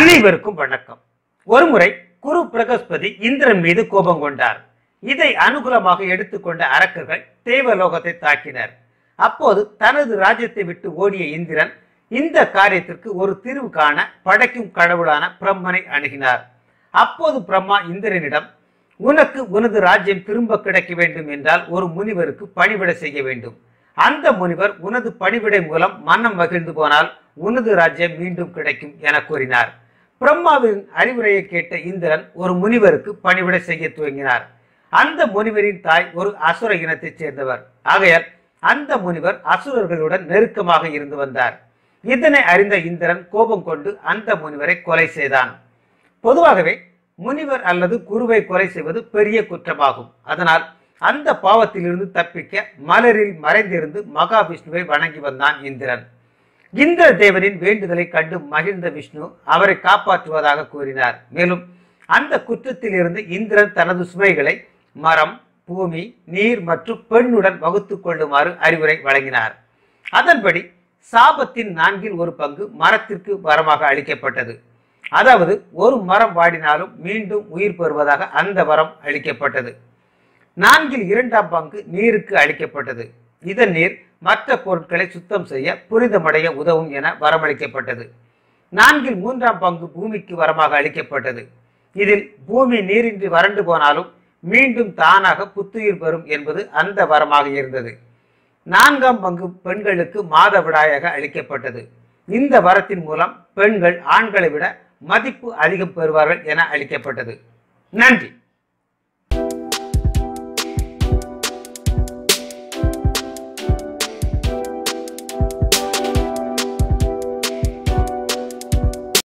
அனைவருக்கும் வணக்கம் ஒருமுறை குரு பிரகஸ்பதி இந்திரன் மீது கோபம் கொண்டார் இதை அனுகூலமாக எடுத்துக்கொண்ட அரக்கர்கள் தேவலோகத்தை தாக்கினர் அப்போது தனது ராஜ்யத்தை விட்டு ஓடிய இந்திரன் இந்த காரியத்திற்கு ஒரு தீர்வு காண படைக்கும் கடவுளான பிரம்மனை அணுகினார் அப்போது பிரம்மா இந்திரனிடம் உனக்கு உனது ராஜ்யம் திரும்ப கிடைக்க வேண்டும் என்றால் ஒரு முனிவருக்கு பணிவிடை செய்ய வேண்டும் அந்த முனிவர் உனது பணிவிடை மூலம் மனம் மகிழ்ந்து போனால் உனது ராஜ்யம் மீண்டும் கிடைக்கும் என கூறினார் பிரம்மாவின் அறிவுரையை கேட்ட இந்திரன் ஒரு முனிவருக்கு பணிவிடை செய்ய துவங்கினார் அந்த முனிவரின் தாய் ஒரு அசுர இனத்தைச் சேர்ந்தவர் ஆகையால் அந்த முனிவர் அசுரர்களுடன் நெருக்கமாக இருந்து வந்தார் இதனை அறிந்த இந்திரன் கோபம் கொண்டு அந்த முனிவரை கொலை செய்தான் பொதுவாகவே முனிவர் அல்லது குருவை கொலை செய்வது பெரிய குற்றமாகும் அதனால் அந்த பாவத்திலிருந்து தப்பிக்க மலரில் மறைந்திருந்து மகாவிஷ்ணுவை வணங்கி வந்தான் இந்திரன் இந்திர தேவனின் வேண்டுதலை கண்டு மகிழ்ந்த விஷ்ணு அவரை காப்பாற்றுவதாக கூறினார் மேலும் அந்த குற்றத்தில் இருந்து இந்திரன் தனது சுமைகளை மரம் பூமி நீர் மற்றும் பெண்ணுடன் வகுத்துக் கொள்ளுமாறு அறிவுரை வழங்கினார் அதன்படி சாபத்தின் நான்கில் ஒரு பங்கு மரத்திற்கு வரமாக அளிக்கப்பட்டது அதாவது ஒரு மரம் வாடினாலும் மீண்டும் உயிர் பெறுவதாக அந்த வரம் அளிக்கப்பட்டது நான்கில் இரண்டாம் பங்கு நீருக்கு அளிக்கப்பட்டது இதன் நீர் மற்ற பொருட்களை சுத்தம் செய்ய புனிதமடைய உதவும் என வரமளிக்கப்பட்டது நான்கில் மூன்றாம் பங்கு பூமிக்கு வரமாக அளிக்கப்பட்டது இதில் பூமி நீரின்றி வறண்டு போனாலும் மீண்டும் தானாக புத்துயிர் பெறும் என்பது அந்த வரமாக இருந்தது நான்காம் பங்கு பெண்களுக்கு மாதவிடாயாக அளிக்கப்பட்டது இந்த வரத்தின் மூலம் பெண்கள் ஆண்களை விட மதிப்பு அதிகம் பெறுவார்கள் என அளிக்கப்பட்டது நன்றி